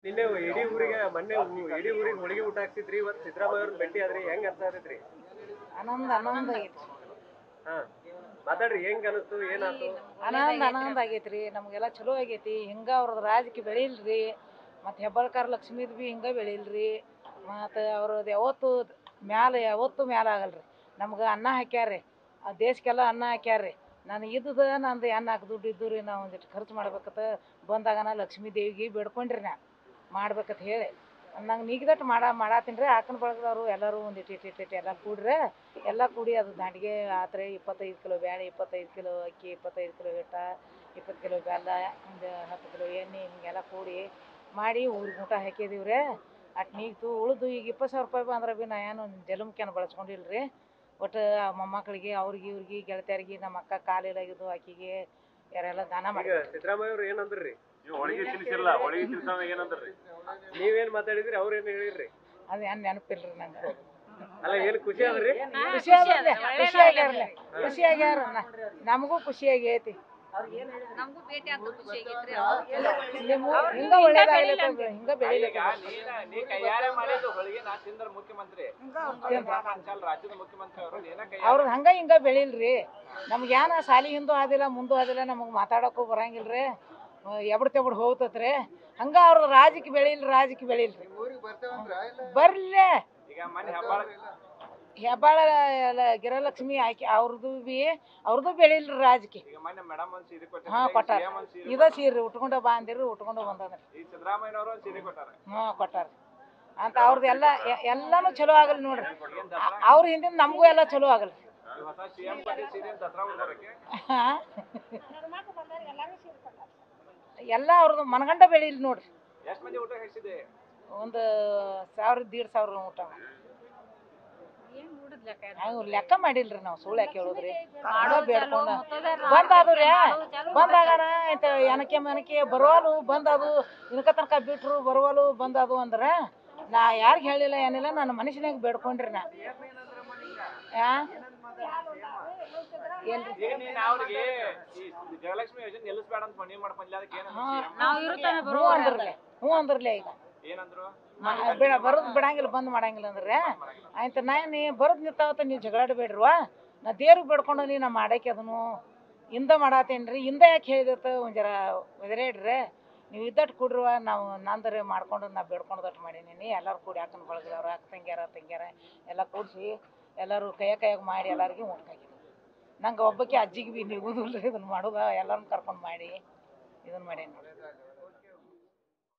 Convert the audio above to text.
ನಿನ್ನೆ ಇಡೀ ಊರಿಗೆ ಮೊನ್ನೆ ಊ- ಇಡೀ ಊರಿಗೆ ಹೋಳಿಗೆ ಊಟ ಹಾಕ್ಸಿದ್ರಿ ಇವತ್ತು ಸಿದ್ದರಾಮಯ್ಯ ಅವ್ರನ್ನ ಭೇಟಿ ಆದ್ರಿ ಹೆಂಗ್ ಅನ್ಸಾತೈತ್ರಿ ಆನಂದ ಆನಂದ ಆಗೈತಿ ಹಾ ಮಾತಾಡ್ರಿ ಹೆಂಗ್ ಅನಿಸ್ತು ಏನಾಯ್ತು ಆನಂದ ಆನಂದ ಆಗೈತ್ರಿ ನಮಗೆಲ್ಲ ಚಲೋ ಆಗೈತಿ ಹಿಂಗ ಅವ್ರದ್ದು ರಾಜಕೀಯ ಬೆಳಿಲ್ರಿ ಮತ್ತು ಹೆಬ್ಬಾಳ್ಕರ್ ಲಕ್ಷ್ಮೀದ್ ಬಿ ಹಿಂಗ ಬೆಳಿಲ್ರಿ ಮತ್ತು ಅವ್ರದ್ದು ಯಾವತ್ತು ಮ್ಯಾಲ ಯಾವತ್ತು ಮ್ಯಾಲ ಆಗಲ್ರಿ ನಮ್ಗೆ ಅನ್ನ ಹಾಕ್ಯಾರ್ರಿ ಆ ದೇಶಕ್ಕೆಲ್ಲ ಅನ್ನ ಹಾಕ್ಯಾರ್ರಿ ನಾನು ಇದ್ದದ ನಂದು ಎಣ್ಣೆ ಹಾಕಿ ದುಡ್ಡು ಇದ್ದು ರೀ ನಾವು ಒಂದಿಟ್ಟು ಖರ್ಚು ಮಾಡ್ಬೇಕತ್ತ ಬಂದಾಗ ನಾ ಲಕ್ಷ್ಮೀ ದೇವಿಗೆ ಬೇಡ್ಕೊಂಡ್ರಿ ನಾ ಮಾಡ್ಬೇಕಂತ ಹೇಳಿ ನಂಗೆ ನಿಗ್ದಟ್ಟು ಮಾಡ ಮಾಡತ್ತೀನಿ ರೀ ಆಕನ ಬಳಗದವರು ಎಲ್ಲರೂ ಒಂದಿಟ್ಟು ಇಟ್ಟು ಇಟ್ಟು ಇಟ್ಟು ಎಲ್ಲ ಕೂಡ್ರೆ ಎಲ್ಲ ಕೂಡಿ ಅದು ದಾಂಡಿಗೆ ಆತ್ರೆ ಇಪ್ಪತ್ತೈದು ಕಿಲೋ ಬ್ಯಾಳೆ ಇಪ್ಪತ್ತೈದು ಕಿಲೋ ಅಕ್ಕಿ ಇಪ್ಪತ್ತೈದು ಕಿಲೋ ಹಿಟ್ಟ ಇಪ್ಪತ್ತು ಕಿಲೋ ಬೆಲ್ಲ ಒಂದು ಹತ್ತು ಕಿಲೋ ಎಣ್ಣೆ ಹಿಂಗೆಲ್ಲ ಕೂಡಿ ಮಾಡಿ ಊರಿಗೆ ಊಟ ಹಾಕಿದೀವಿ ರೀ ಅಟ್ ನೀಗ್ತು ಉಳಿದು ಈಗ ಇಪ್ಪತ್ತು ಸಾವಿರ ರೂಪಾಯಿ ಬಂದ್ರೆ ಭೀ ನಾ ಏನು ಜಲಮ್ಕೇನು ಬಳಸ್ಕೊಂಡಿಲ್ಲ ರೀ ಒಟ್ಟು ಆ ಮೊಮ್ಮಕ್ಕಳಿಗೆ ಅವ್ರಿಗೆ ಇವ್ರಿಗೆ ಗೆಳತಿಯರಿಗೆ ನಮ್ಮ ಅಕ್ಕ ಕಾಲಿಲಾಗಿದ್ದು ಆಕಿಗೆ ಯಾರೆಲ್ಲ ದಾನ ಈಗ ಮಾಡಿ ಸಿದ್ದರಾಮಯ್ಯ ಅವ್ರು ಏನಂದ್ರಿ ನೀವು ಹೋಳಿಗೆ ತಿನ್ಸಿಲ್ಲ ಹೋಳಿಗೆ ತಿನ್ಸೋಣ ಏನಂದ್ರಿ ನೀವೇನ್ ಮಾತಾಡಿದ್ರಿ ಅವ್ರ ಏನ್ ಹೇಳಿದ್ರಿ ಅದು ಏನು ನೆನಪಿಲ್ರಿ ನಂಗೆ ಅಲ್ಲ ಏನ್ ಖುಷಿ ಆದ್ರಿ ಖುಷಿ ಆದ್ರಲ್ಲ ಖುಷಿ ಆಗ್ಯಾರಲ್ಲ ಖುಷಿ ಆಗ್ಯಾರ ನ- ನಮಗೂ ಖುಷಿ ಆಗೈತಿ ನಮಗೂ ಭೇಟಿ ಆದ್ರೂ ಖುಷಿ ಆಗೈತ್ರಿ ನಿಮ್ಗೂ ಹಿಂಗ ಒಳ್ಳೇದಾಗ್ಲತ್ತ ಹಿಂಗ ಬೆಳಿಲಿಕ್ಕೆ ನೀ ಕೈಯಾರೆ ಮಾಡಿದ್ದು ಹೋಳಿಗೆ ನಾ ತಿಂದ್ರ ಮುಖ್ಯಮಂತ್ರಿ ಅಂಚಲ್ ರಾಜ್ಯದ ಮುಖ್ಯಮಂತ್ರಿ ಅವರು ನೀನ ಕೈ ಅವ್ರದ್ದು ಹಂಗ ಹಿಂಗ ಬೆಳಿಲ್ರಿ ನಮ್ಗೆ ಏನ ಸಾಲಿ ಹಿಂದೂ ಆದಿಲ್ಲ ಮುಂದೂ ಆದಿಲ್ಲ ನಮಗೆ ಮಾತಾಡೋಕ್ಕೂ ಬರಂಗಿಲ್ರಿ ಎಬಡ್ ತೆಬಡ್ ಹೋಗ್ತತ್ರಿ ಹಂಗ ಅವ್ರದ್ದು ರಾಜಕೀಯ ಬೆಳಿಲ್ರಿ ರಾಜಕೀಯ ಬೆಳಿಲ್ರಿ ಬರ್ಲೇ ಈಗ ಮನೆ ಹಬ್ಬ ಹೆಬ್ಬಾಳ ಎಲ್ಲ ಗಿರಲಕ್ಷ್ಮಿ ಆಕಿ ಅವ್ರದ್ದು ಬಿ ಅವ್ರದ್ದು ಬೆಳಿಲ್ರಿ ರಾಜಕೀಯ ಈಗ ಮೊನ್ನೆ ಮೇಡಮ್ ಒಂದ್ ಸೀರೆ ಕೊಟ್ಟಿದ್ರು ಹಾ ಈಗ ಕೊಟ್ಟಾರ CM ಒಂದ್ ಸೀರೆ ಇದ ಸೀರೆ ಉಟ್ಕೊಂಡ ಬಾ ಅಂದಿರಿ ಉಟ್ಕೊಂಡು ಬಂದದ್ರಿ ಈ ಸಿದ್ದರಾಮಯ್ಯನವರು ಒಂದ್ ಸೀರೆ ಕೊಟ್ಟಾರ ಹ್ಞೂ ಕೊಟ್ಟಾರ ಅಂತ ಅವ್ರದ್ದು ಎಲ್ಲ ಎ- ಎಲ್ಲಾನು ಚಲೋ ಆಗಲ್ ನೋಡ್ರಿ ಅವ್ರ ಹಿಂದಿನ ನಮಗೂ ಎಲ್ಲ ಚಲೋ ಆಗಲ್ರಿ ಈ ಹೊಸ ಸಿಎಂ ಕೊಟ್ಟಿದ್ದ ಸೀರೆ ದಸರಾ ಉಡ್ಬರಕ್ಕೆ ಹಾ? ಎಲ್ಲ ಅವ್ರದ್ದು ಮನಗಂಡ ಬೆಳಿಲ್ ನೋಡ್ರಿ ಎಷ್ಟ್ ಮಂದಿ ಊಟ ಹಾಕ್ಸಿದೆ ಒಂದು ಸಾವಿರ ದೀಡ್ ಸಾವಿರ ಊಟ ಏನ್ ಮೂಡದ್ ಲೆಕ್ಕ ಇದು? ಹಂಗ ಲೆಕ್ಕ ಮಾಡಿಲ್ರಿ ನಾವು ಸುಳ್ಳು ಯಾಕೆ ಹೇಳುದ್ರಿ ಮಾಡೋದು ಹಂಗ ಬೇಡ್ಕೊಂಡ ಚಾಲು, ಮುತ್ತೈದೆಯರ್ ಬಂದಾದ್ರಿ ಮಾಡೋದು ಚಾಲು, ಬಂದಾಗನ ಇಂತ ಎನಕೆ ಮನಕೆ ಬರುವಲು ಬಂದದು ಇನ್ಕ ತನಕ ಬಿಟ್ರು ಬರುವಲು ಬಂದದು ಅಂದ್ರ ನಾ ಯಾರಿಗೆ ಹೇಳಿಲ್ಲ ಏನಿಲ್ಲ ನನ್ನ ಮನುಷ್ಯನಾಗ ಬೇಡ್ಕೊಂಡ್ರಿ ನಾ ಯಾ ಎಲ್ರಿ ಏನ್ ನೀನ್ ಅವ್ರಿಗೆ ಈ ಜಯಲಕ್ಷ್ಮಿ ಯೋಜನೆ ನಿಲ್ಲಿಸ್ಬೇಡ ಅಂತ ಮನವಿ ಮಾಡ್ಕೊಂಡ್ಲಿ ಅದಕ್ಕೆ ಏನ್ ಹಾ. ನಾವು ಇರುತ್ತಾನೆ ಹ್ಞೂ ಅಂದ್ರಲೆ ಹ್ಞೂ ಅಂದ್ರಲೆ ಈಗ ಏನಂದ್ರು ಮ- ಬಿಡ ಬರೋದು ಬಿಡಂಗಿಲ್ಲ ಬಂದ್ ಮಾಡಂಗಿಲ್ಲ ಅಂದ್ರೆ ಆಯ್ತು ನಾ ನೀ ಬರೋದು ನಿಂತಾವತ್ತ ನೀವು ಜಗಳಾಡಬೇಡ್ರವ ನಾ ದೇವ್ರಿಗೆ ಬೇಡ್ಕೊಂಡು ನೀ ನಾ ಮಾಡಕ್ಕೆ ಅದನ್ನು ಇಂದ ಮಾಡತ್ತೇನ್ರಿ ಇಂದ ಯಾಕೆ ಹೇಳಿದತ್ತ ಒಂದು ಜರ ಒದರೇಡ್ರಿ ನೀವು ಇದ್ದಟ್ಟು ಕೊಡ್ರವ ನಾವು ನಂದರೆ ಮಾಡ್ಕೊಂಡು ನಾ ಬೇಡ್ಕೊಂಡದಟ್ಟು ಮಾಡೀನಿ ಎಲ್ಲರೂ ಕೂಡಿ ಹಾಕೊಂಡು ಬಳಗದವ್ರು ಅಕ್ಕ ತಂಗ್ಯಾರ ತಂಗ್ಯಾರ ಎಲ್ಲ ಕೂಡಿಸಿ ಎಲ್ಲರೂ ಕೈಯ ಕೈಯಾಗ ಮಾಡಿ ಎಲ್ಲರಿಗೂ ಊಟಕ್ಕಾಗಿ ನಂಗೆ ಒಬ್ಬಕ್ಕೆ ಅಜ್ಜಿಗೆ ಭೀ ನಿಗುದಿಲ್ಲ ಇದನ್ನು ಮಾಡೋದ ಎಲ್ಲರನ್ನ ಕರ್ಕೊಂಡು ಮಾಡಿ ಇದನ್ನು ಮಾಡೇನಿ ನೋಡಿ